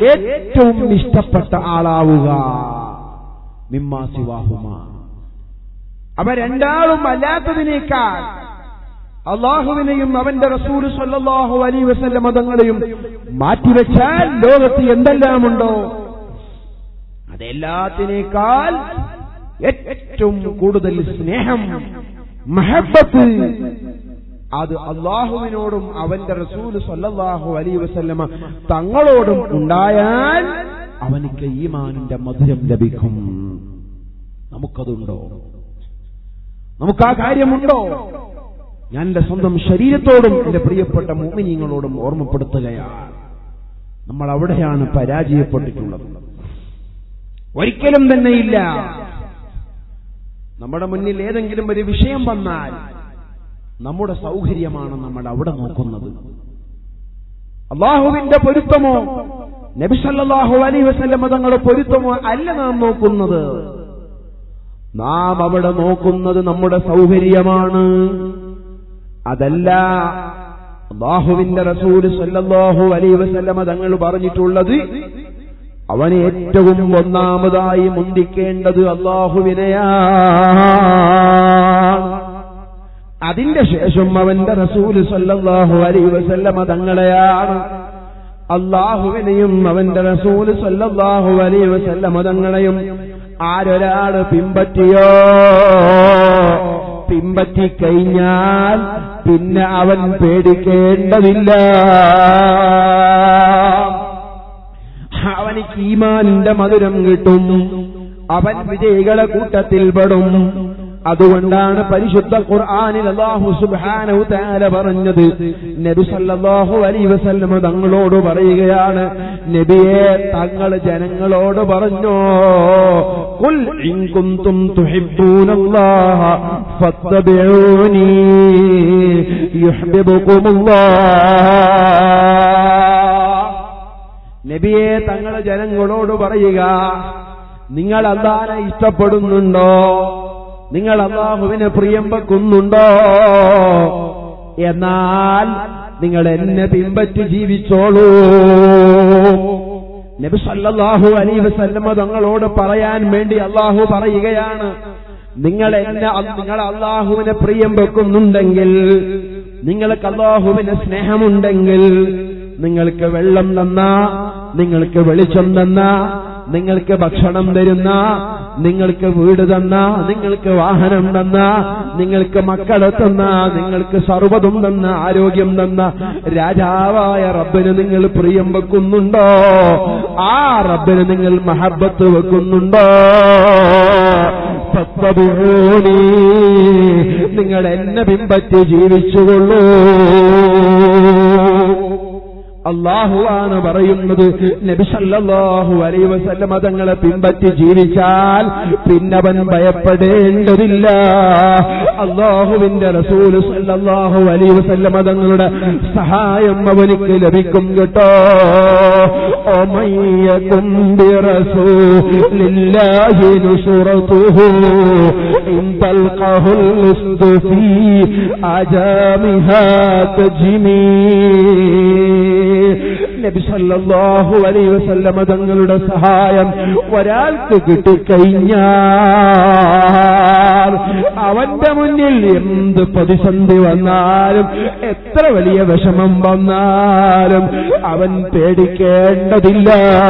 ഏറ്റവും ഇഷ്ടപ്പെട്ട ആളാവുക മിമ്മാ സിവാഹുമ അവ രണ്ടാളും അല്ലാത്തതിനേക്കാൾ അള്ളാഹുവിനെയും അവന്റെ റസൂൽ സല്ലല്ലാഹു അലൈഹി വസല്ലം മതങ്ങളെയും മാറ്റിവെച്ചാൽ ലോകത്ത് എന്തെല്ലാമുണ്ടോ അതെല്ലാത്തിനേക്കാൾ ഏറ്റവും കൂടുതൽ സ്നേഹം മഹബത്ത് അത് അള്ളാഹുവിനോടും അവന്റെ റസൂൽ സല്ലല്ലാഹു അലൈഹി വസല്ലമ തങ്ങളോടും ഉണ്ടായാൽ അവനിക്ക് ഈമാനിന്റെ മധുരം ലഭിക്കും നമുക്കതുണ്ടോ നമുക്ക് ആ കാര്യമുണ്ടോ ഞാൻ എന്റെ സ്വന്തം ശരീരത്തോടും എന്റെ പ്രിയപ്പെട്ട മോമിനിയങ്ങളോടും ഓർമ്മപ്പെടുത്തുകയാണ് നമ്മൾ അവിടെയാണ് പരാജയപ്പെട്ടിട്ടുള്ളത് ഒരിക്കലും തന്നെയില്ല നമ്മുടെ മുന്നിൽ ഏതെങ്കിലും ഒരു വിഷയം വന്നാൽ നമ്മുടെ സൗകര്യമാണ് നമ്മൾ അവിടെ നോക്കുന്നത് അള്ളാഹുവിന്റെ പൊരുത്തമോ നബിസല്ലാഹു അലൈ വസല്ലം തങ്ങളുടെ പൊരുത്തമോ അല്ല നാം നോക്കുന്നത് നാം അവിടെ നോക്കുന്നത് നമ്മുടെ സൗകര്യമാണ് അതല്ല അള്ളാഹുവിന്റെ റസൂല് സല്ലല്ലാഹു അലൈ വസല്ലമ തങ്ങൾ പറഞ്ഞിട്ടുള്ളത് അവന് ഏറ്റവും ഒന്നാമതായി മുന്തിക്കേണ്ടത് അള്ളാഹുവിനെയാണ് അതിന്റെ ശേഷം അവന്റെ റസൂല് സല്ലല്ലാഹു അലൈ വസല്ലമ തങ്ങളെയാണ് അള്ളാഹുവിനെയും അവന്റെ റസൂല് സല്ലല്ലാഹു അലൈ വസല്ലമ തങ്ങളെയും ആരൊരാള് പിമ്പറ്റിയോ പിമ്പറ്റി കഴിഞ്ഞാൽ പിന്നെ അവൻ പേടിക്കേണ്ടതില്ല അവനിക്ക് ഈമാനിന്റെ മധുരം കിട്ടും അവൻ വിജയികളെ കൂട്ടത്തിൽ പെടും അതുകൊണ്ടാണ് പരിശുദ്ധ ഖുർആനിൽ അല്ലാഹു സുബ്ഹാനഹു തആല പറഞ്ഞത് നബി സല്ലല്ലാഹു അലൈഹി വസല്ലം തങ്ങളോട് പറയുകയാണ് നബിയെ തങ്ങൾ ജനങ്ങളോട് പറഞ്ഞോ ഖുൽ ഇൻ കുൻതും തുഹിബ്ബൂനല്ലാഹ ഫത്തബിഊനി യുഹ്ബിബുകുമുല്ലാഹ് നബിയെ തങ്ങൾ ജനങ്ങളോട് പറയുക നിങ്ങൾ അള്ളാനെ ഇഷ്ടപ്പെടുന്നുണ്ടോ നിങ്ങൾ അള്ളാഹുവിനെ പ്രിയം വെക്കുന്നുണ്ടോ എന്നാൽ നിങ്ങൾ എന്നെ പിമ്പറ്റി ജീവിച്ചോളൂ നബി സല്ലല്ലാഹു അലൈഹി വസല്ലമ തങ്ങളോട് പറയാൻ വേണ്ടി അള്ളാഹു പറയുകയാണ് നിങ്ങൾ എന്നെ നിങ്ങൾ അള്ളാഹുവിനെ പ്രിയം വെക്കുന്നുണ്ടെങ്കിൽ നിങ്ങൾക്ക് അള്ളാഹുവിന് സ്നേഹമുണ്ടെങ്കിൽ നിങ്ങൾക്ക് വെള്ളം തന്ന നിങ്ങൾക്ക് വെളിച്ചം തന്ന നിങ്ങൾക്ക് ഭക്ഷണം തരുന്ന നിങ്ങൾക്ക് വീട് തന്ന നിങ്ങൾക്ക് വാഹനം തന്ന നിങ്ങൾക്ക് മക്കളെ തന്ന നിങ്ങൾക്ക് സർവ്വതും തന്ന ആരോഗ്യം തന്ന രാജാവായ റബ്ബിന് നിങ്ങൾ പ്രിയം വെക്കുന്നുണ്ടോ ആ റബ്ബിന് നിങ്ങൾ മഹബത്ത് വെക്കുന്നുണ്ടോ ഫത്തബിഊനി. നിങ്ങൾ എന്നെ പിമ്പറ്റി ജീവിച്ചുകൊള്ളൂ അള്ളാഹുവാണ് പറയുന്നത് നബി സല്ലല്ലാഹു അലൈഹി വസല്ലമ തങ്ങളെ പിമ്പറ്റി ജീവിച്ചാൽ പിന്നവൻ ഭയപ്പെടേണ്ടതില്ല അള്ളാഹുവിന്റെ റസൂൽ സല്ലല്ലാഹു അലൈഹി വസല്ലമ തങ്ങളുടെ സഹായം അവനിക്ക് ലഭിക്കും കേട്ടോ ഒമയ്യക്കും ബിറസൂലില്ലാഹി നുസുറതുഹു ഇൻ തൽഖഹുൽ ഉസ്ദു ഫീ അജാമിഹാ തജ്മീ നബി സല്ലല്ലാഹു അലൈഹി വസല്ലമ തങ്ങളുടെ സഹായം ഒരാൾക്ക് കിട്ടിക്കഴിഞ്ഞാൽ അവന്റെ മുന്നിൽ എന്ത് പ്രതിസന്ധി വന്നാലും എത്ര വലിയ വിഷമം വന്നാലും അവൻ പേടിക്കേണ്ടതില്ല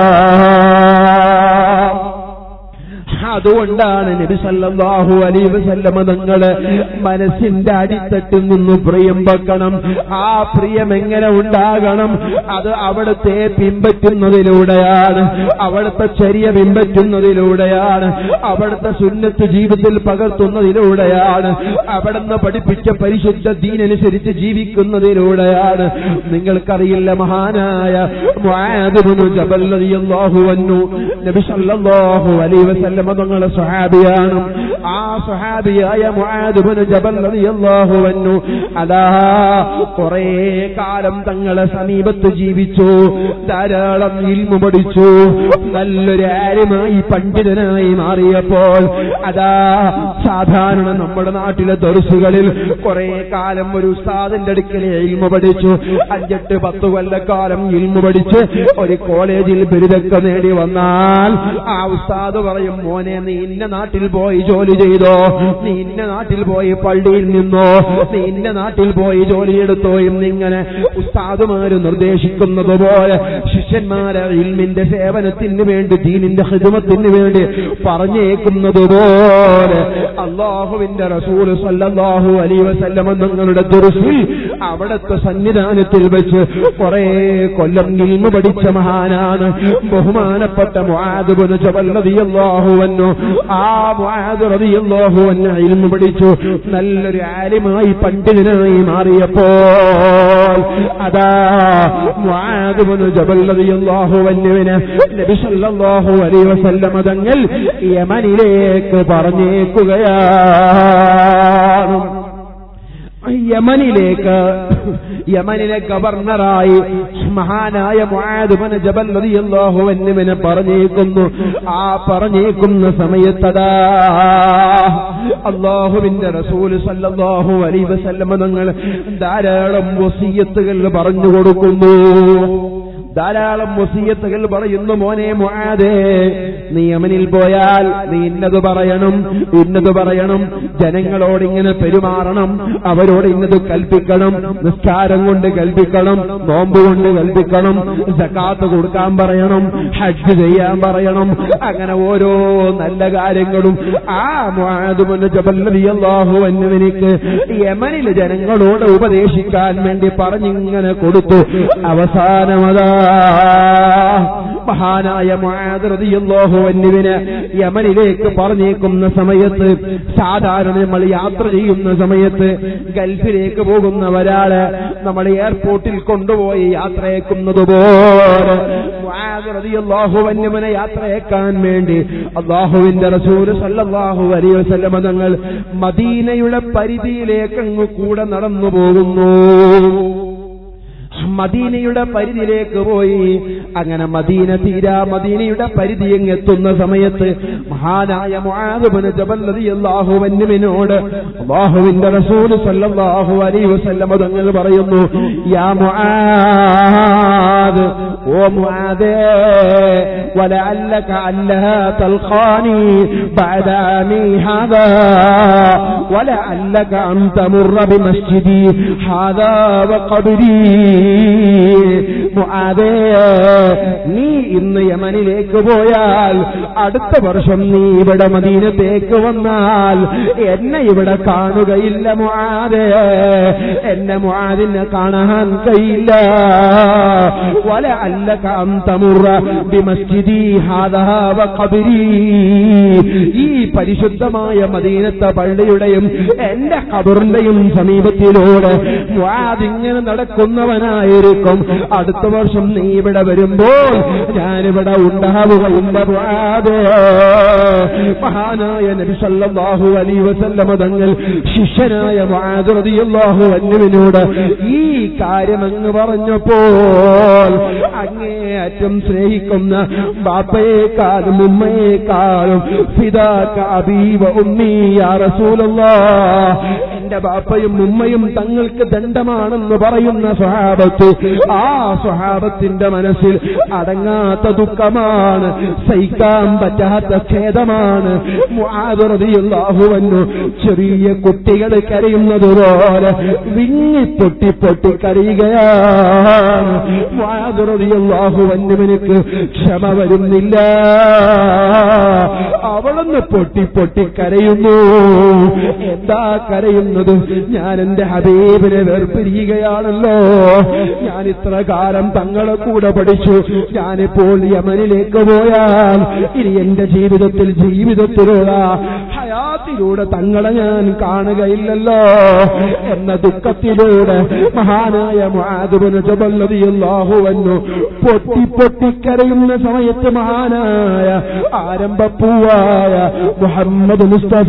അതുകൊണ്ടാണ് നബി സല്ലല്ലാഹു അലൈഹി വസല്ലമ തങ്ങള് മനസ്സിന്റെ അടിത്തട്ടിൽ നിന്ന് പ്രിയം വെക്കണം ആ പ്രിയം എങ്ങനെ ഉണ്ടാകണം അത് അവിടുത്തെ പിമ്പറ്റുന്നതിലൂടെയാണ് അവിടുത്തെ ചെറിയ പിമ്പറ്റുന്നതിലൂടെയാണ് അവിടുത്തെ സുന്നത്ത് ജീവിതത്തിൽ പകർത്തുന്നതിലൂടെയാണ് അവിടുന്ന് പഠിപ്പിച്ച പരിശുദ്ധ ദീനനുസരിച്ച് ജീവിക്കുന്നതിലൂടെയാണ് നിങ്ങൾക്കറിയില്ല മഹാനായ മുആദ് ഇബ്നു ജബൽ റളിയല്ലാഹു അൻഹു നബി സല്ലല്ലാഹു അലൈഹി വസല്ലമ തങ്ങളുടെ സ്വഹാബിയാണ് ആ സ്വഹാബിയായ മുആദ് ഇബ്നു ജബൽ റളിയല്ലാഹു അൻഹു അതാ കുറേ കാലം തങ്ങളെ സമീപത്ത് ജീവിച്ചു ധാരാളം ഇൽമു പഠിച്ചു നല്ലൊരു ആര്യമായി പണ്ഡിതനായി മാറിയപ്പോൾ അതാ സാധാരണ നമ്മുടെ നാട്ടിലെ ദർസുകളിൽ കുറെ കാലം ഒരു ഉസ്താദിന്റെ അടുക്കൽ ഇൽമു പഠിച്ചു അഞ്ചെട്ട് പത്ത് കൊല്ലക്കാലം ഇൽമു പഠിച്ച് ഒരു കോളേജിൽ ബിരുദൊക്കെ നേടി വന്നാൽ ആ ഉസ്താദ് പറയും മോനെ നീ ഇന്ന നാട്ടിൽ പോയി ജോലി ചെയ്തോ നീ ഇന്ന നാട്ടിൽ പോയി പള്ളിയിൽ നിന്നോ നീ ഇന്ന നാട്ടിൽ പോയി ജോലിയെടുത്തോ എന്നിങ്ങനെ ഉസ്താദുമാര് നിർദ്ദേശിക്കുന്നത് പോലെ ശിഷ്യന്മാരെ ഇൽമിന്റെ സേവനത്തിന് വേണ്ടി ദീനിന്റെ ഹിദമത്തിന് വേണ്ടി പറഞ്ഞേക്കുന്നത് പോലെ അള്ളാഹുവിന്റെ റസൂല് സല്ലല്ലാഹു അലൈഹി വസല്ലമ നിങ്ങളുടെ ദുർസിൽ അവിടുത്തെ സന്നിധാനത്തിൽ വെച്ച് കുറെ കൊല്ലം ഇൽമ പഠിച്ച മഹാനാണ് ബഹുമാനപ്പെട്ട മുആദ് ഇബ്നു ജബൽ റളിയല്ലാഹു അൻഹു ആ മുആദ് റളിയല്ലാഹു അൻഹു ഇൽമ പഠിച്ചു നല്ലൊരു ആലിമായി പണ്ഡിതനായി മാറിയപ്പോൾ അതാ മുആദ് ഇബ്നു ജബൽ റളിയല്ലാഹു അൻഹുവിനെ നബി സല്ലല്ലാഹു അലൈഹി വസല്ലമ തങ്ങൾ യമനിലേക്ക് പറഞ്ഞേക്കുകയാണ് യമനിലേക്ക് യമനിലെ ഗവർണറായി മഹാനായ മുആദ് ഇബ്നു ജബൽ റളിയല്ലാഹു അൻഹുവിനെ പറഞ്ഞേക്കുന്നു ആ പറഞ്ഞേക്കുന്ന സമയത്തതാ അള്ളാഹുവിന്റെ റസൂൽ സല്ലല്ലാഹു അലൈഹി വസല്ലമ തങ്ങൾ ധാരാളം വസിയത്തുകൾ പറഞ്ഞു കൊടുക്കുന്നു ധാരാളം വസീയത്തുകൾ പറയുന്നു മോനെ മുആദേ നീ യമനിൽ പോയാൽ നീ ഇന്നത് പറയണം ഇന്നത് പറയണം ജനങ്ങളോട് ഇങ്ങനെ പെരുമാറണം അവരോട് ഇന്നത് കൽപ്പിക്കണം നിസ്കാരം കൊണ്ട് കൽപ്പിക്കണം നോമ്പ് കൊണ്ട് കൽപ്പിക്കണം സക്കാത്ത് കൊടുക്കാൻ പറയണം ഹജ്ജ് ചെയ്യാൻ പറയണം അങ്ങനെ ഓരോ നല്ല കാര്യങ്ങളും ആ മുആദുബിന് ജബല്ലറിയല്ലാഹു എന്നുവനിക്ക് യമനിൽ ജനങ്ങളോട് ഉപദേശിക്കാൻ വേണ്ടി പറഞ്ഞിങ്ങനെ കൊടുത്തു അവസാനമതാ മഹാനായ മുആദ് എന്നിവിന് യമനിലേക്ക് പറഞ്ഞേക്കുന്ന സമയത്ത് സാധാരണ നമ്മൾ യാത്ര ചെയ്യുന്ന സമയത്ത് ഗൾഫിലേക്ക് പോകുന്ന ഒരാള് നമ്മൾ എയർപോർട്ടിൽ കൊണ്ടുപോയി യാത്രയേക്കുന്നത് പോലെ മുആദ് യാത്രയേക്കാൻ വേണ്ടി അള്ളാഹുവിന്റെ റസൂല് സല്ലല്ലാഹു അലൈഹി വസല്ലമ തങ്ങൾ മദീനയുടെ പരിധിയിലേക്ക് അങ്ങ് കൂടെ നടന്നു പോകുന്നു മദീനയുടെ പരിധിയിലേക്ക് പോയി അങ്ങനെ മദീന തീരാ മദീനയുടെ പരിധി എത്തുന്ന സമയത്ത് മഹാനായ മുആദുബിന് ജബൽ റളിയല്ലാഹു അൻഹുവിനോട് അല്ലാഹുവിന്റെ റസൂൽ സല്ലല്ലാഹു അലൈഹി വസല്ലം തങ്ങൾ പറയുന്നു യാ മുആദ് ഓ മുആദേ ولعلك ألا تلقاني بعد عامي هذا ولعلك أن تمر بمسجدي هذا وقبري മുആദേ നീ ഇന്ന് യമനിലേക്ക് പോയാൽ അടുത്ത വർഷം നീ ഇവിടെ മദീനത്തേക്ക് വന്നാൽ എന്നെ ഇവിടെ കാണുകയില്ല മുആദേ എന്നെ മുആദിനെ കാണാൻ കഴിയില്ല വല അല്ല കാന്തമുറ ബിമസ്ജിദി ഹാദാ വഖബരി ഈ പരിശുദ്ധമായ മദീനത്തെ പള്ളിയുടെയും എന്റെ ഖബറിന്റെയും സമീപത്തിലൂടെ മുആദ് ഇങ്ങനെ നടക്കുന്നവനായിരിക്കും അടുത്ത വർഷം നീ ഇവിടെ വരുമ്പോൾ ഞാനിവിടെ ഉണ്ടാവുകയില്ല മുആദ് മഹാനായ നബി സല്ലല്ലാഹു അലൈഹി വസല്ലമ തങ്ങൾ ശിഷ്യനായ മുആദ് റളിയല്ലാഹു അൻഹുവിനോട് ഈ കാര്യം അങ്ങ് പറഞ്ഞപ്പോൾ അങ്ങേയറ്റം സ്നേഹിക്കുന്ന ബാപ്പയെക്കാളും ഉമ്മയെക്കാളും ഫിദാക അബീവ ഉമ്മി യാ റസൂലല്ലാഹ് എന്റെ ബാപ്പയും ഉമ്മയും തങ്ങൾക്ക് ദണ്ഡമാണെന്ന് പറയുന്ന സ്വഹാബത്ത് ആ സ്വഹാബത്തിന്റെ മനസ്സിൽ അടങ്ങാത്ത ദുഃഖമാണ് സഹിക്കാൻ പറ്റാത്ത ഖേദമാണ് മുആദുറതിയുള്ളാഹുവന്നു ചെറിയ കുട്ടികൾ കരയുന്നത് പോലെ വിങ്ങി പൊട്ടി പൊട്ടി കരയുകയാണ് മുആദുറതിയുള്ളാഹുവന്നുവിനക്ക് ക്ഷമ വരുന്നില്ല അവളൊന്ന് പൊട്ടി പൊട്ടി കരയുന്നു എന്താ കരയുന്നത് പറയുന്നത് ഞാൻ എന്റെ ഹബീബിനെ വേർപിരിയുകയാണല്ലോ ഞാൻ ഇത്ര കാലം തങ്ങളെ കൂടെ പഠിച്ചു ഞാനിപ്പോൾ യമനിലേക്ക് പോയാൽ ഇനി എന്റെ ജീവിതത്തിൽ ജീവിതത്തിലുള്ള ഹയാത്തിലൂടെ തങ്ങളെ ഞാൻ കാണുകയില്ലല്ലോ എന്ന ദുഃഖത്തിലൂടെ മഹാനായ മുആദുബിന് ജബല്ലതിയല്ലാഹുവന്നു പൊട്ടി പൊട്ടിക്കരയുന്ന സമയത്ത് മഹാനായ ആരംഭപ്പൂവായ മുഹമ്മദ് മുസ്തഫ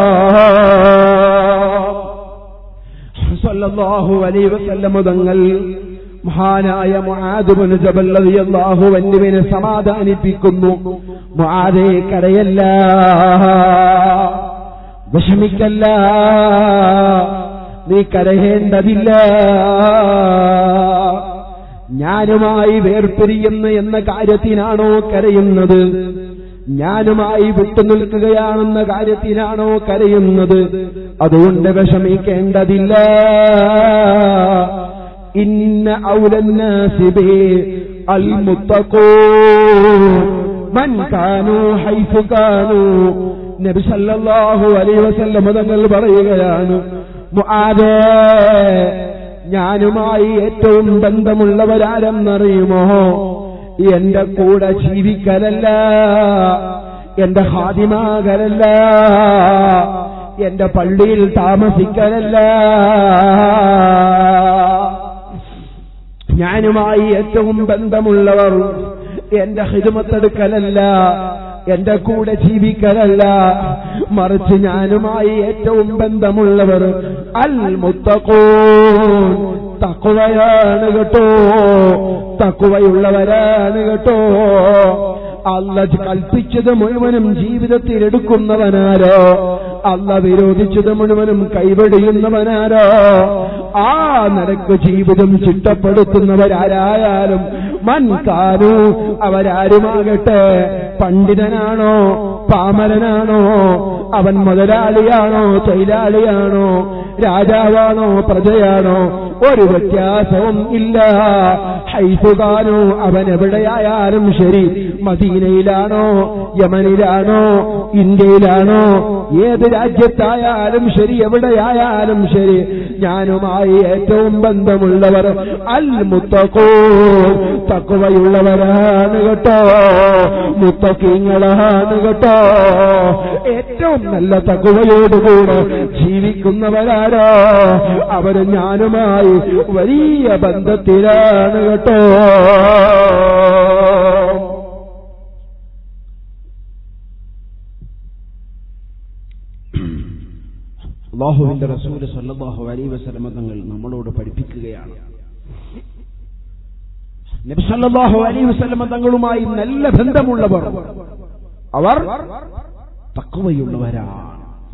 സല്ലല്ലാഹു അലൈഹി വസല്ലം തങ്ങൾ മഹാനായ മുആദുബിന് ജബല്ലതിയല്ലാഹു വന്നുവിനെ സമാധാനിപ്പിക്കുന്നു മുആദേ കരയല്ല വിഷമിക്കല്ല നീ കരയേണ്ടതില്ല ഞാനുമായി വേർപിരിയുന്നു എന്ന കാര്യത്തിനാണോ കരയുന്നത് ഞാനുമായി വിട്ടുനിൽക്കുകയാണെന്ന കാര്യത്തിനാണോ കരയുന്നത് അതുകൊണ്ട് വിഷമിക്കേണ്ടതില്ല ഇന്ന ഔലന്നാസിബേ അൽ മുത്തക്കോ മൻ കാനു ഹൈഫു കാനു നബി സല്ലല്ലാഹു അലൈഹി വസല്ലം തങ്ങൾ പറയുകയാണ് മുആദേ ഞാനുമായി ഏറ്റവും ബന്ധമുള്ളവരാരെന്നറിയുമോ എന്റെ കൂടെ ജീവിക്കലല്ല എന്റെ ഹാദിമാകലല്ല എന്റെ പള്ളിയിൽ താമസിക്കലല്ല ഞാനുമായി ഏറ്റവും ബന്ധമുള്ളവർ എന്റെ ഹിതുമത്തെടുക്കലല്ല എന്റെ കൂടെ ജീവിക്കലല്ല മറിച്ച് ഞാനുമായി ഏറ്റവും ബന്ധമുള്ളവർ അൽ മുത്തക്കോ തക്കുവയാണ് കേട്ടോ തക്കുവയുള്ളവരാണ് കേട്ടോ അല്ല കൽപ്പിച്ചത് മുഴുവനും ജീവിതത്തിൽ എടുക്കുന്നവനാരോ അല്ല വിരോധിച്ചത് മുഴുവനും കൈവെടിയുന്നവനാരോ ആ നിരക്ക് ജീവിതം ചിട്ടപ്പെടുത്തുന്നവരാരായാലും മൻകാനു അവരാരുമാകട്ടെ പണ്ഡിതനാണോ പാമരനാണോ അവൻ മുതലാളിയാണോ തൊഴിലാളിയാണോ രാജാവാണോ പ്രജയാണോ ഒരു വ്യത്യാസവും ഇല്ല ഹൈഫുകാനോ അവൻ എവിടെയായാലും ശരി മദീനയിലാണോ യമനിലാണോ ഇന്ത്യയിലാണോ ഏത് രാജ്യത്തായാലും ശരി എവിടെയായാലും ശരി ഞാനുമായി ഏറ്റവും ബന്ധമുള്ളവർ അൽ മുത്തക്കോ തക്കുവയുള്ളവരാണ് കേട്ടോ മുത്തക്കിങ്ങളാണ് കേട്ടോ ഏറ്റവും നല്ല തക്കുവയോടുകൂടെ ജീവിക്കുന്നവരാരോ അവര് ഞാനുമായി വലിയ ബന്ധത്തിലാണ് കേട്ടോ അള്ളാഹുവിന്റെ റസൂല് സല്ലല്ലാഹു അലൈഹി വസല്ലമ തങ്ങൾ നമ്മളോട് പഠിപ്പിക്കുകയാണ് നബി സല്ലല്ലാഹു അലൈഹി വസല്ലമ തങ്ങളുമായി നല്ല ബന്ധമുള്ളവർ അവർ തക്വയുള്ളവരാണ്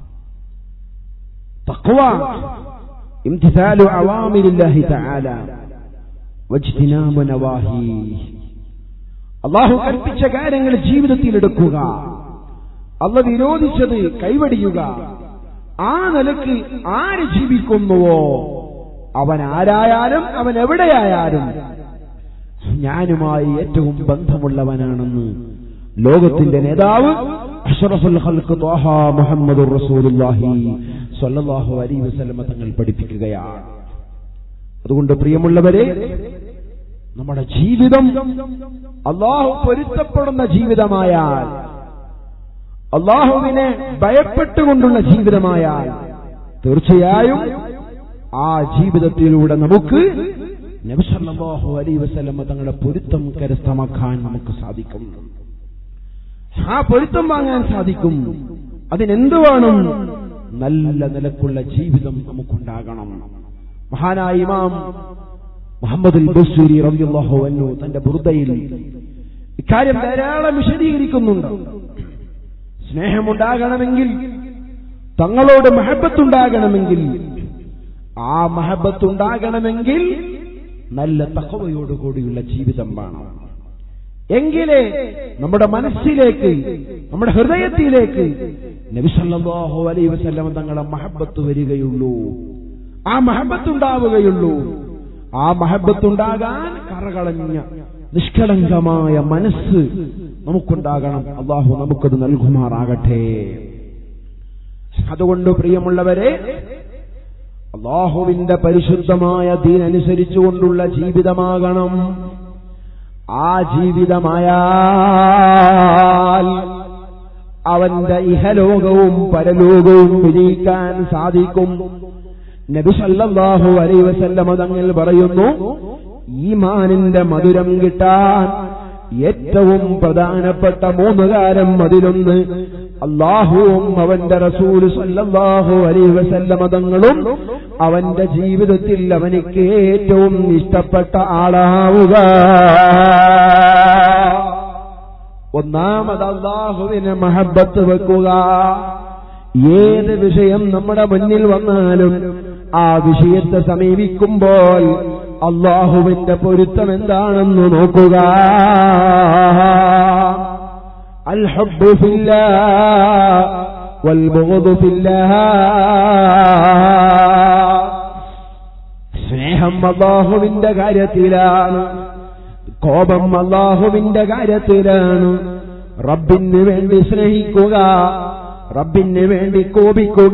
തക്വ امتثال أوامر الله تعالى واجتناب نواهيه അള്ളാഹു കൽപ്പിച്ച കാര്യങ്ങൾ ജീവിതത്തിൽ എടുക്കുക അല്ല വിരോധിച്ചത് കൈവടിയുക ആ നിലക്ക് ആര് ജീവിക്കുന്നുവോ അവൻ ആരായാലും അവൻ എവിടെയായാലും ഞാനുമായി ഏറ്റവും ബന്ധമുള്ളവനാണെന്ന് ലോകത്തിന്റെ നേതാവ് അഷറഫുൽ ഖൽഖ് ത്വാഹ മുഹമ്മദുർ റസൂലുള്ളാഹി സ്വല്ലല്ലാഹു അലൈഹി വസല്ലമ തങ്ങൾ പഠിപ്പിക്കുകയാണ് അതുകൊണ്ട് പ്രിയമുള്ളവരെ നമ്മുടെ ജീവിതം അള്ളാഹു പൊരുത്തപ്പെടുന്ന ജീവിതമായാൽ അള്ളാഹുവിനെ ഭയപ്പെട്ടുകൊണ്ടുള്ള ജീവിതമായാൽ തീർച്ചയായും ആ ജീവിതത്തിലൂടെ നമുക്ക് നബിസല്ലാഹു അലൈ വസല്ലമ തങ്ങളുടെ പൊരുത്തം കരസ്ഥമാക്കാൻ നമുക്ക് സാധിക്കും ആ പൊരുത്തം വാങ്ങാൻ സാധിക്കും അതിനെന്ത് വേണം നല്ല നിലക്കുള്ള ജീവിതം നമുക്കുണ്ടാകണം മഹാനായ ഇമാം മുഹമ്മദ് ബസൂരി റബിയുള്ളാഹു അന്നു തന്റെ ബുർദയിൽ ഇക്കാര്യം ധാരാളം വിശദീകരിക്കുന്നുണ്ട് സ്നേഹമുണ്ടാകണമെങ്കിൽ തങ്ങളോട് മഹബത്തുണ്ടാകണമെങ്കിൽ ആ മഹബത്തുണ്ടാകണമെങ്കിൽ നല്ല തക്കവയോടുകൂടിയുള്ള ജീവിതം വേണം എങ്കിലേ നമ്മുടെ മനസ്സിലേക്ക് നമ്മുടെ ഹൃദയത്തിലേക്ക് നബിസല്ലാഹു അലൈ വസല്ലം തങ്ങളെ മഹബത്ത് വരികയുള്ളൂ ആ മഹബത്തുണ്ടാവുകയുള്ളൂ ആ മഹബത്തുണ്ടാകാൻ കറകളഞ്ഞ നിഷ്കളങ്കമായ മനസ്സ് നമുക്കുണ്ടാകണം അള്ളാഹു നമുക്കത് നൽകുമാറാകട്ടെ അതുകൊണ്ട് പ്രിയമുള്ളവരെ അള്ളാഹുവിന്റെ പരിശുദ്ധമായ ദീനനുസരിച്ചുകൊണ്ടുള്ള ജീവിതമാകണം ആ ജീവിതമായാൽ അവന്റെ ഇഹലോകവും പരലോകവും വിജയിക്കാൻ സാധിക്കും നബി സല്ലല്ലാഹു അലൈഹി വസല്ലമ തങ്ങൾ പറയുന്നു ഈമാനിന്റെ മധുരം കിട്ടാൻ ഏറ്റവും പ്രധാനപ്പെട്ട മൂന്ന് കാര്യം അതിലൊന്ന് അള്ളാഹുവും അവന്റെ റസൂൽ സല്ലല്ലാഹു അലൈഹി വസല്ലമ തങ്ങളും അവന്റെ ജീവിതത്തിൽ അവനിക്ക് ഏറ്റവും ഇഷ്ടപ്പെട്ട ആളാവുക ഒന്നാമത് അള്ളാഹുവിന് മഹബത്ത് വെക്കുക ഏത് വിഷയം നമ്മുടെ മുന്നിൽ വന്നാലും ആ വിഷയത്തെ സമീപിക്കുമ്പോൾ അള്ളാഹുവിന്റെ പൊരുത്തം എന്താണെന്ന് നോക്കുക الحب في الله والبغض في الله സ്നേഹം അള്ളാഹുവിന്റെ കാര്യത്തിലാണ് കോപം അള്ളാഹുവിന്റെ കാര്യത്തിലാണ് റബ്ബിന് വേണ്ടി സ്നേഹിക്കുക റബ്ബിന് വേണ്ടി കോപിക്കുക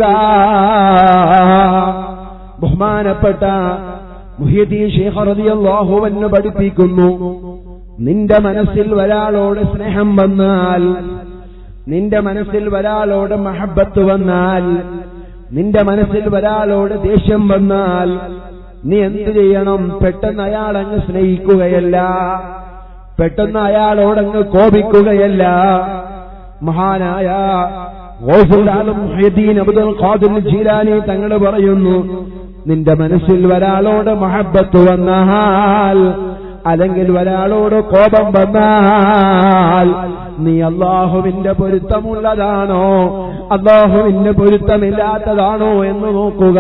ബഹുമാനപ്പെട്ട മുഹിയദ്ദീൻ ഷേഖ് റളിയല്ലാഹുവെന്ന് പഠിപ്പിക്കുന്നു നിന്റെ മനസ്സിൽ ഒരാളോട് സ്നേഹം വന്നാൽ നിന്റെ മനസ്സിൽ ഒരാളോട് മഹബത്ത് വന്നാൽ നിന്റെ മനസ്സിൽ ഒരാളോട് ദേഷ്യം വന്നാൽ നീ എന്ത് ചെയ്യണം പെട്ടെന്ന് അയാളങ്ങ് സ്നേഹിക്കുകയല്ല പെട്ടെന്ന് അയാളോടങ്ങ് കോപിക്കുകയല്ല മഹാനായ ഗൗസുലാലും മുഹ്യിദ്ദീൻ അബ്ദുൽ ഖാദിർ ജീലാനി തങ്ങൾ പറയുന്നു നിന്റെ മനസ്സിൽ ഒരാളോട് മഹബത്ത് വന്നാൽ അല്ലെങ്കിൽ ഒരാളോട് കോപം വന്നാൽ നീ അള്ളാഹുവിന്റെ പൊരുത്തമുള്ളതാണോ അള്ളാഹുവിന്റെ പൊരുത്തമില്ലാത്തതാണോ എന്ന് നോക്കുക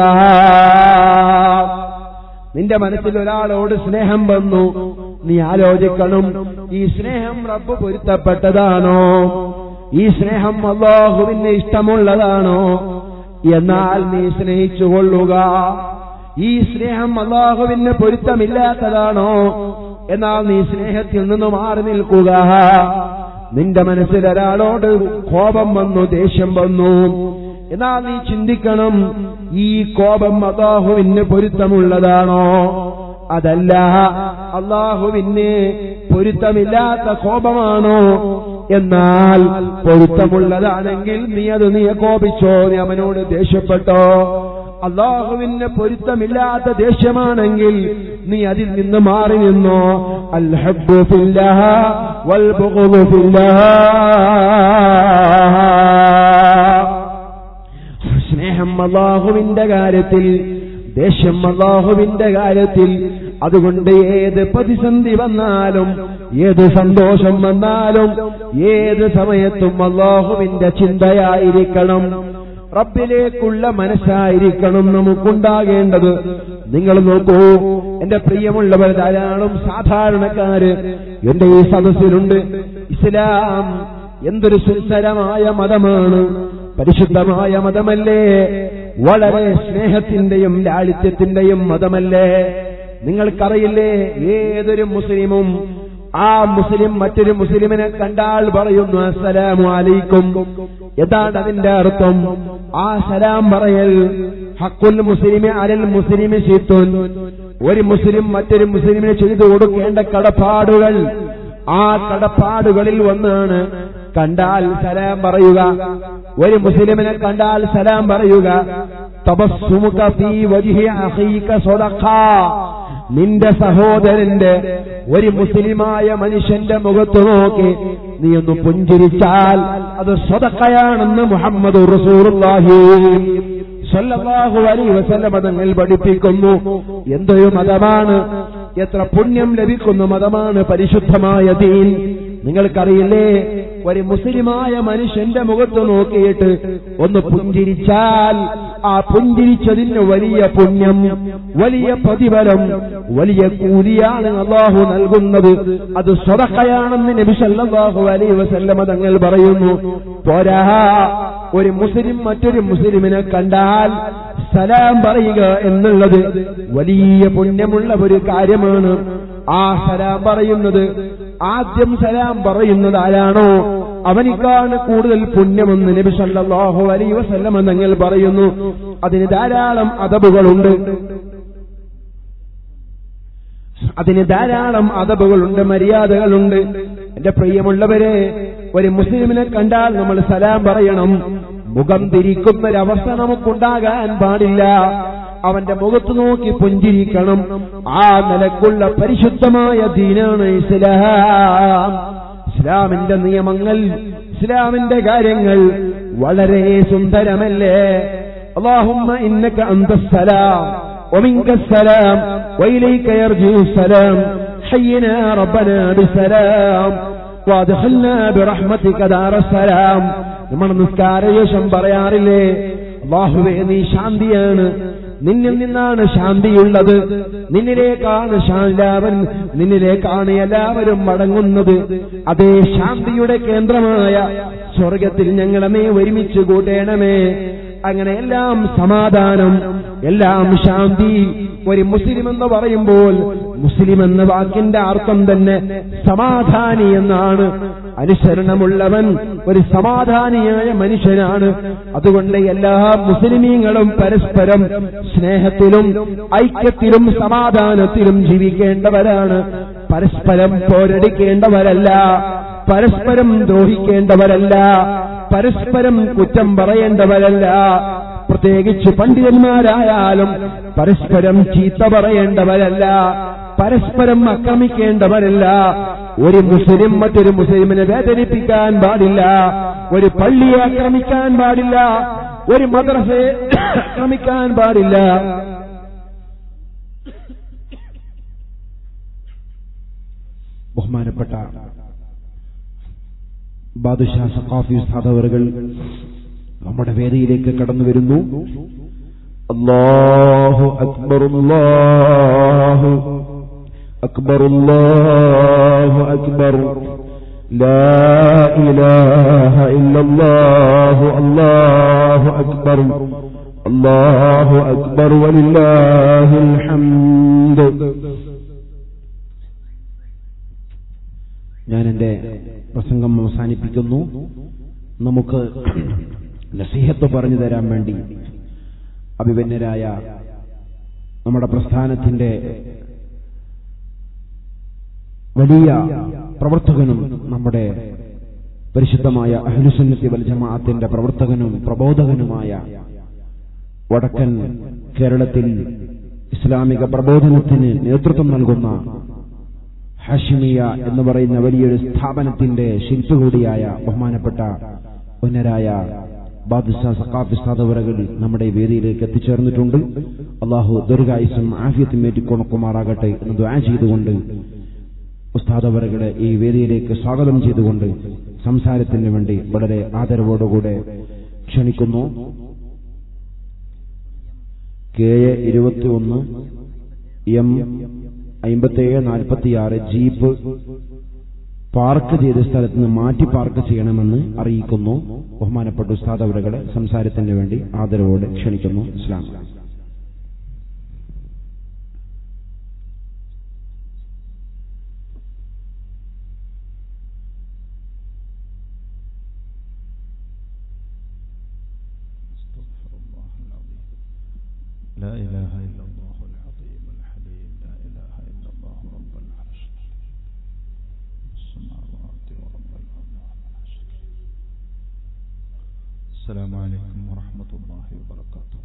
നിന്റെ മനസ്സിൽ ഒരാളോട് സ്നേഹം വന്നു നീ ആലോചിക്കണം ഈ സ്നേഹം റബ്ബ് പൊരുത്തപ്പെട്ടതാണോ ഈ സ്നേഹം അള്ളാഹുവിന് ഇഷ്ടമുള്ളതാണോ എന്നാൽ നീ സ്നേഹിച്ചുകൊള്ളുക ഈ സ്നേഹം അള്ളാഹുവിന് പൊരുത്തമില്ലാത്തതാണോ എന്നാൽ നീ സ്നേഹത്തിൽ നിന്ന് മാറി നിൽക്കുക നിന്റെ മനസ്സിൽ ഒരാളോട് കോപം വന്നു ദേഷ്യം വന്നു എന്നാൽ നീ ചിന്തിക്കണം ഈ കോപം അള്ളാഹുവിന് പൊരുത്തമുള്ളതാണോ അതല്ല അള്ളാഹുവിന് പൊരുത്തമില്ലാത്ത കോപമാണോ എന്നാൽ പൊരുത്തമുള്ളതാണെങ്കിൽ നീ അത് നീ കോപിച്ചോ നീ അവനോട് ദേഷ്യപ്പെട്ടോ അള്ളാഹുവിന് പൊരുത്തമില്ലാത്ത ദേഷ്യമാണെങ്കിൽ നീ അതിൽ നിന്ന് മാറി നിന്നോ അൽഹബ്ബു ഫില്ലാഹ വൽ ബുഗ്ദു ഫില്ലാഹ് സ്നേഹം അള്ളാഹുവിന്റെ കാര്യത്തിൽ ദേഷ്യം അള്ളാഹുവിന്റെ കാര്യത്തിൽ അതുകൊണ്ട് ഏത് പ്രതിസന്ധി വന്നാലും ഏത് സന്തോഷം വന്നാലും ഏത് സമയത്തും അള്ളാഹുവിന്റെ ചിന്തയായിരിക്കണം റബ്ബിലേക്കുള്ള മനസ്സായിരിക്കണം നമുക്കുണ്ടാകേണ്ടത് നിങ്ങൾ നോക്കൂ എന്റെ പ്രിയമുള്ളവർ ധാരാളം സാധാരണക്കാര് എന്റെ ഈ സദസ്സിലുണ്ട് ഇസ്ലാം എന്തൊരു സുന്ദരമായ മതമാണ് പരിശുദ്ധമായ മതമല്ലേ വളരെ സ്നേഹത്തിന്റെയും ലാളിത്യത്തിന്റെയും മതമല്ലേ നിങ്ങൾക്കറിയില്ലേ ഏതൊരു മുസ്ലിമും ആ മുസ്ലിം മറ്റൊരു മുസ്ലിമിനെ കണ്ടാൽ പറയുന്നു അസ്സലാമു അലൈക്കും എന്താണ് അതിന്റെ അർത്ഥം ആ സലാം പറയൽ ഹക്കുൽ മുസ്ലിമെ അലൽ മുസ്ലിമെ ശീത്തുൻ ഒരു മുസ്ലിം മറ്റൊരു മുസ്ലിമിന് ചെയ്തു കൊടുക്കേണ്ട കടപ്പാടുകൾ ആ കടപ്പാടുകളിൽ ഒന്നാണ് കണ്ടാൽ സലാം പറയുക ഒരു മുസ്ലിമിനെ കണ്ടാൽ സലാം പറയുക തപസ്സുമുക ഫീ വജ്ഹി അഖീക സദഖ നിന്റെ സഹോദരന്റെ ഒരു മുസ്ലിമായ മനുഷ്യന്റെ മുഖത്ത് നോക്കി നീ ഒന്ന് പുഞ്ചിരിച്ചാൽ അത് സ്വതക്കയാണെന്ന് മുഹമ്മദ് റസൂറുല്ലാഹി സല്ലല്ലാഹു അലൈഹി വസല്ലമ തങ്ങൾ പഠിപ്പിക്കുന്നു എന്തൊരു മതമാണ് എത്ര പുണ്യം ലഭിക്കുന്ന മതമാണ് പരിശുദ്ധമായ ദീൻ നിങ്ങൾക്കറിയില്ലേ ഒരു മുസ്ലിമായ മനുഷ്യന്റെ മുഖത്ത് നോക്കിയിട്ട് ഒന്ന് പുഞ്ചിരിച്ചാൽ ആ പുഞ്ചിരിച്ചതിന് വലിയ പുണ്യം വലിയ പ്രതിഫലം വലിയ കൂലിയാണ് അള്ളാഹു നൽകുന്നത് അത് സ്വതക്കയാണെന്ന് നബി സല്ലല്ലാഹു അലൈഹി വസല്ലമ തങ്ങൾ പറയുന്നു പോരാ ഒരു മുസ്ലിം മറ്റൊരു മുസ്ലിമിനെ കണ്ടാൽ സലാം പറയുക എന്നുള്ളത് വലിയ പുണ്യമുള്ള ഒരു കാര്യമാണ് ആ സലാം പറയുന്നത് ആദ്യം സലാം പറയുന്നത് ആരാണോ അവനിക്കാണ് കൂടുതൽ പുണ്യമെന്ന് നബി സല്ലല്ലാഹു അലൈഹി വസല്ലം തങ്ങൾ പറയുന്നു അതിന് ധാരാളം അതബുകളുണ്ട് അതിന് ധാരാളം അതബുകളുണ്ട് മര്യാദകളുണ്ട് എന്റെ പ്രിയമുള്ളവരെ ഒരു മുസ്ലിമിനെ കണ്ടാൽ നമ്മൾ സലാം പറയണം മുഖം തിരിക്കുന്ന ഒരവസ്ഥ നമുക്കുണ്ടാകാൻ പാടില്ല അവന്റെ മുഖത്ത് നോക്കി പുഞ്ചിരിക്കണം ആ നിലക്കുള്ള പരിശുദ്ധമായ ദീനാണ് ഇസ്ലാം ഇസ്ലാമിന്റെ നിയമങ്ങൾ ഇസ്ലാമിന്റെ കാര്യങ്ങൾ വളരെ സുന്ദരമല്ലേ اللهم إنك أنت السلام ومنك السلام وإليك يرجع السلام حينا ربنا بسلام وادخلنا برحمتك دار السلام നമ്മൾ നിസ്കാരശേഷം പറയാറില്ലേ അള്ളാഹുവേ നീ ശാന്തിയാണ് നിന്നിൽ നിന്നാണ് ശാന്തിയുള്ളത് നിന്നിലേക്കാണ് എല്ലാവരും നിന്നിലേക്കാണ് എല്ലാവരും മടങ്ങുന്നത് അതേ ശാന്തിയുടെ കേന്ദ്രമായ സ്വർഗത്തിൽ ഞങ്ങളെ ഒരുമിച്ച് കൂട്ടേണമേ അങ്ങനെ എല്ലാം സമാധാനം എല്ലാം ശാന്തി ഒരു മുസ്ലിം എന്ന് പറയുമ്പോൾ മുസ്ലിം എന്ന വാക്കിന്റെ അർത്ഥം തന്നെ സമാധാനി എന്നാണ് അനുസരണമുള്ളവൻ ഒരു സമാധാനിയായ മനുഷ്യനാണ് അതുകൊണ്ട് എല്ലാ മുസ്ലിമീങ്ങളും പരസ്പരം സ്നേഹത്തിലും ഐക്യത്തിലും സമാധാനത്തിലും ജീവിക്കേണ്ടവരാണ് പരസ്പരം പോരടിക്കേണ്ടവരല്ല പരസ്പരം ദ്രോഹിക്കേണ്ടവരല്ല പരസ്പരം കുറ്റം പറയേണ്ടവരല്ല പ്രത്യേകിച്ച് പണ്ഡിതന്മാരായാലും പരസ്പരം ചീത്ത പറയേണ്ടവരല്ല പരസ്പരം ആക്രമിക്കേണ്ടവരല്ല ഒരു മുസ്ലിം മറ്റൊരു മുസ്ലിമിനെ വേദനിപ്പിക്കാൻ പാടില്ല ഒരു പള്ളിയെ ആക്രമിക്കാൻ പാടില്ല ഒരു മദ്രസയെ ആക്രമിക്കാൻ പാടില്ല ബഹുമാനപ്പെട്ട ബാദുഷാ സഖാഫി ഉസ്താദവറുകൾ നമ്മുടെ വേദിയിലേക്ക് കടന്നു വരുന്നു അല്ലാഹു അക്ബർ അല്ലാഹു അക്ബർ അല്ലാഹു അക്ബർ لا إله إلا الله الله أكبر الله أكبر ولله الحمد ഞാൻ എന്റെ പ്രസംഗം അവസാനിപ്പിക്കുന്നു നമുക്ക് നസീഹത്ത് പറഞ്ഞു തരാൻ വേണ്ടി അഭിമന്യരായ നമ്മുടെ പ്രസ്ഥാനത്തിന്റെ വലിയ പ്രവർത്തകനും നമ്മുടെ പരിശുദ്ധമായ അഹ്ലുസുന്നത്തി വൽ ജമാഅത്തിന്റെ പ്രവർത്തകനും പ്രബോധകനുമായ വടക്കൻ കേരളത്തിൽ ഇസ്ലാമിക പ്രബോധനത്തിന് നേതൃത്വം നൽകുന്ന ഹാഷിമിയ എന്ന് പറയുന്ന വലിയൊരു സ്ഥാപനത്തിന്റെ ശില്പി കൂടിയായ ബഹുമാനപ്പെട്ട ഉന്നരായ ബാദുഷാ സഖാഫി സ്ഥാതവരകൾ നമ്മുടെ വേദിയിലേക്ക് എത്തിച്ചേർന്നിട്ടുണ്ട് അള്ളാഹു ദീർഘായുസും ആഫിയത്തും ഏറ്റിക്കൊണക്കുമാറാകട്ടെ എന്ന് ദ്വാ ചെയ്തുകൊണ്ട് ഉസ്താദവരകളെ ഈ വേദിയിലേക്ക് സ്വാഗതം ചെയ്തുകൊണ്ട് സംസാരത്തിന് വേണ്ടി വളരെ ആദരവോടുകൂടെ ക്ഷണിക്കുന്നു കെ എ ഇരുപത്തി ഒന്ന് എം അമ്പത്തേഴ് നാൽപ്പത്തിയാറ് ജീപ്പ് പാർക്ക് ചെയ്ത സ്ഥലത്ത് നിന്ന് മാറ്റി പാർക്ക് ചെയ്യണമെന്ന് അറിയിക്കുന്നു ബഹുമാനപ്പെട്ട ഉസ്താദ് അവരുകളെ സംസാരത്തിന് വേണ്ടി ആദരവോടെ ക്ഷണിക്കുന്നു ഇസ്ലാം استغفر الله العظيم لا إله إلا الله العظيم الحليم لا إله إلا الله رب العرش السماوات ورب الأرض والعرش السلام عليكم ورحمة الله وبركاته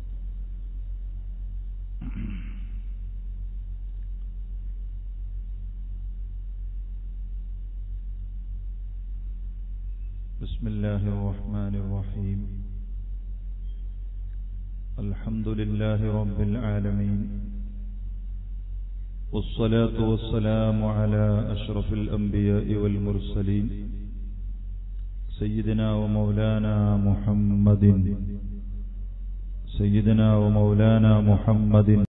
بسم الله الرحمن الرحيم الحمد لله رب العالمين والصلاة والسلام على أشرف الأنبياء والمرسلين سيدنا ومولانا محمد سيدنا ومولانا محمد